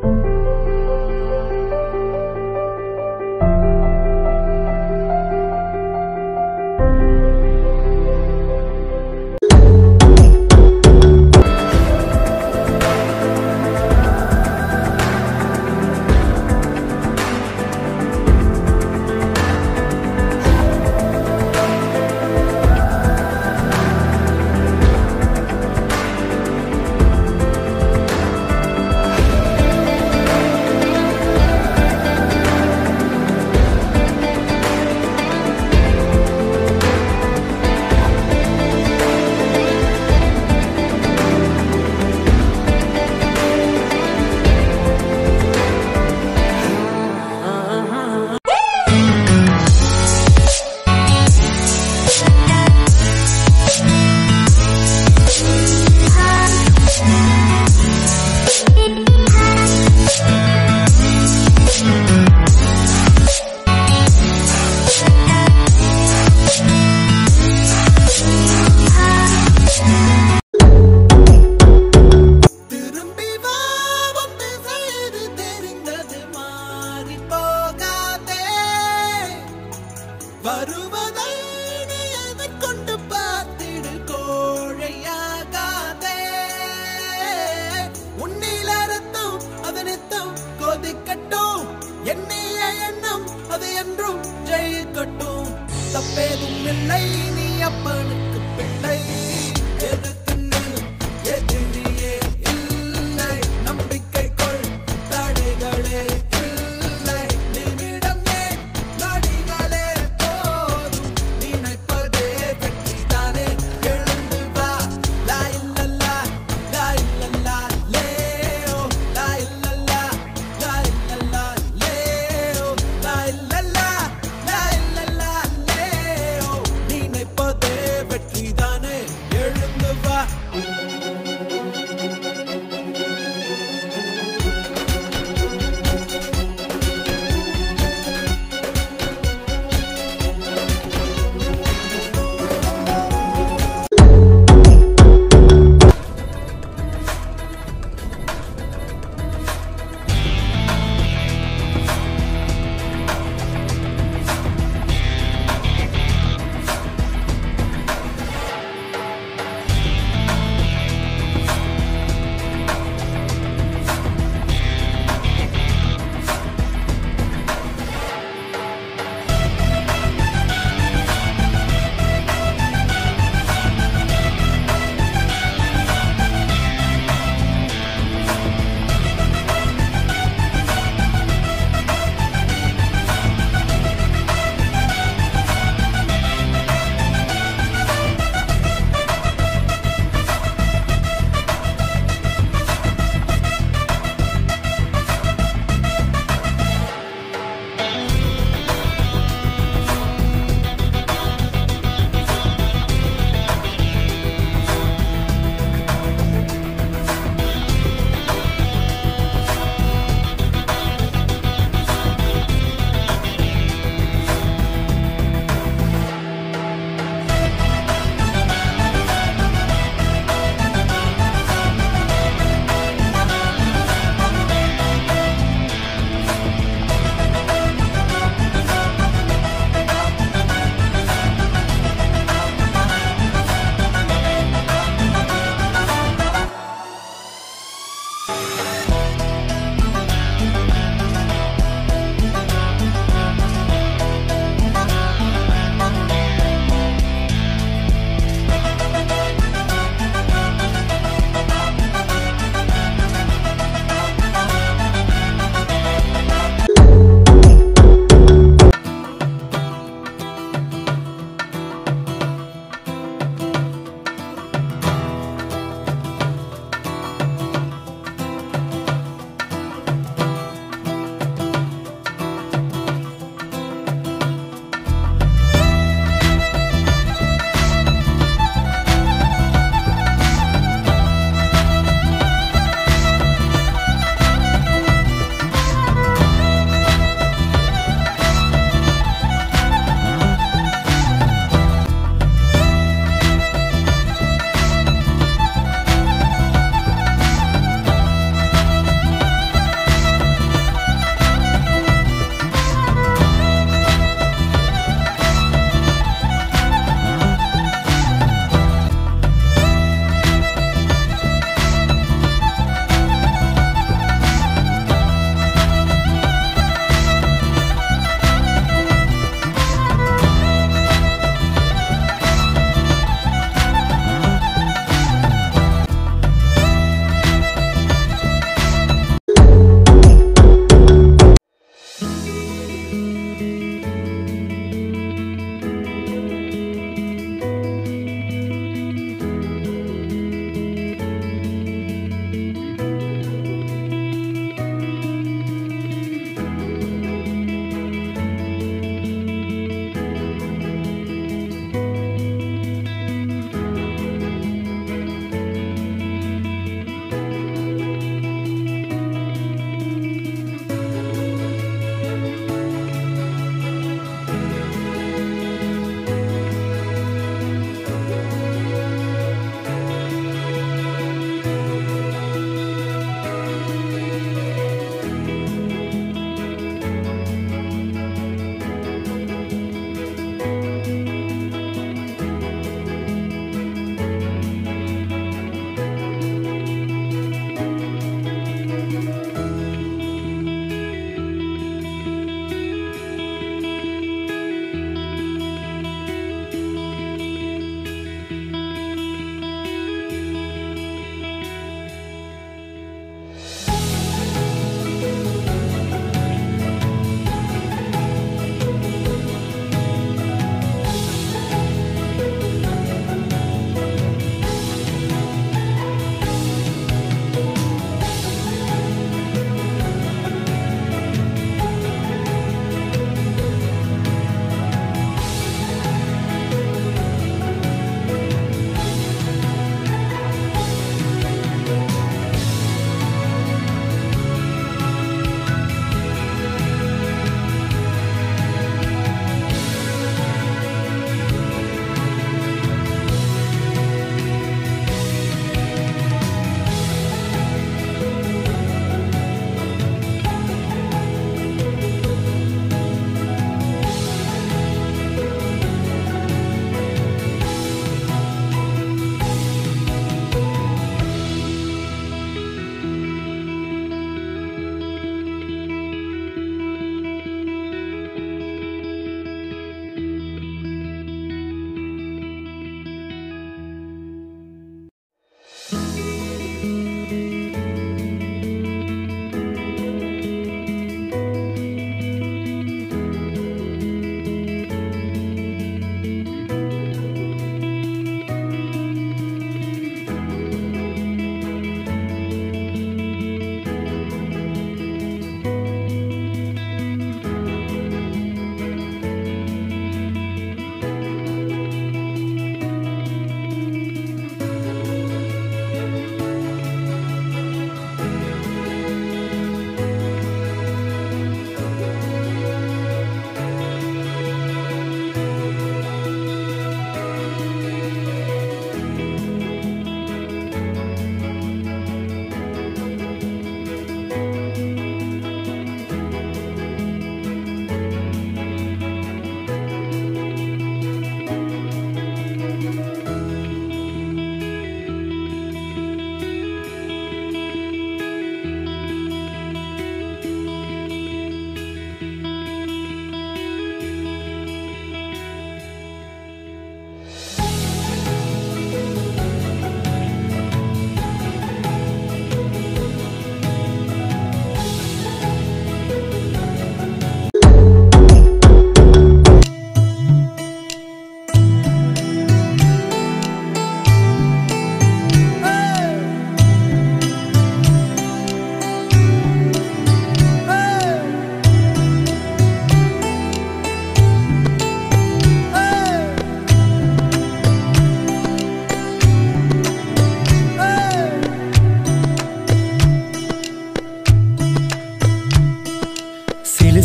திரும்பி வா வந்து செய்து தெரிந்தது மாறி போகாதே வருவதை நீ எதிர்கொண்டு பார்த்திடு கோழையாகாதே உன்னில் அறுத்தும் அதனித்தும் கொதிக்கட்டும் எண்ணிய எண்ணம் அது என்றும் ஜெயிக்கட்டும் தப்பேதும் இல்லை நீ அப்பனுக்கு பிள்ளை எதுக்கு நில், எதிரியே இல்லை நம்பிக்கை கொள் தடைகளே இல்லை நிமிடம் ஏன் நொடிகளே போதும் நினைப்பதே வெற்றிதானே எழுந்து வா லா இல்லல்லா லா இல்லல்லா லேஓ லா இல்லல்லா லா இல்லல்லா லேஓ லா இல்லல்லா லா இல்லல்லா லேஓ நினைப்பதே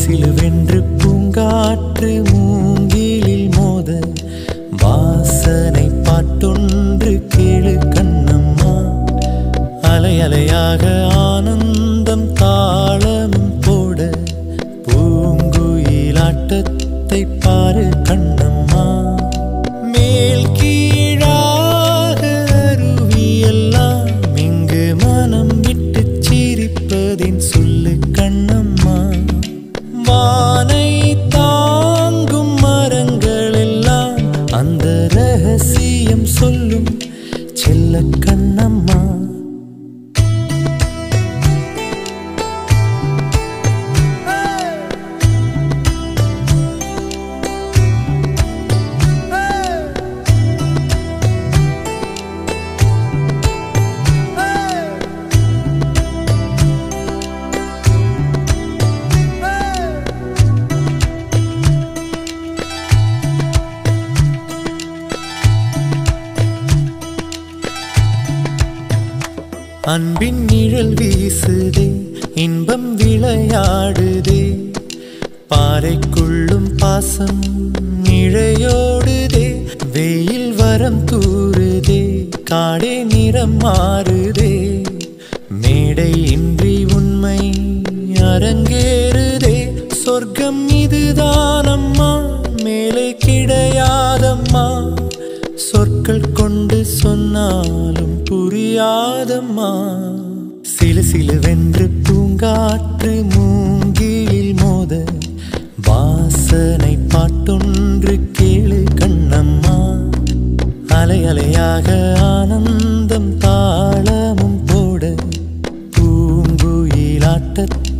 சிலுவென்று பூங்காற்று மூங்கிலில் மோத வாசனை பாட்டொன்று கேளு கண்ணம்மா அலை அலையாக ஆனந்தம் தாளமும் போட பூங்குயிலாட்டத்தை பாரு கண்ணம்மா மேல் கீழாக அருவியெல்லாம் இங்கு மனம் விட்டு சிரிப்பதின் சொல்லு கண்ணம்மா வானை தாங்கும் மரங்கள் எல்லாம் அந்த ரகசியம் சொல்லும் செல்ல கண்ணம்மா அன்பின் நிழல் வீசுதே இன்பம் விளையாடுதே பாறைக்குள்ளும் பாசம் இழையோடுதே வெயில் வரம் தூறுதே காடே நிறம் மாறுதே மேடை இன்றி உண்மை அரங்கேறுதே சொர்க்கம் இதுதானம்மா மேலே கிடையாதம்மா சொற்கள் கொண்டு சொன்னாலும் புரியாதம்மா சிலு சிலுவென்று பூங்காற்று மூங்கிலில் மோத வாசனை பாட்டொன்று கேளு கண்ணம்மா அலை அலையாக ஆனந்தம் தாளமும் போட பூங்குயிலாட்டத்தை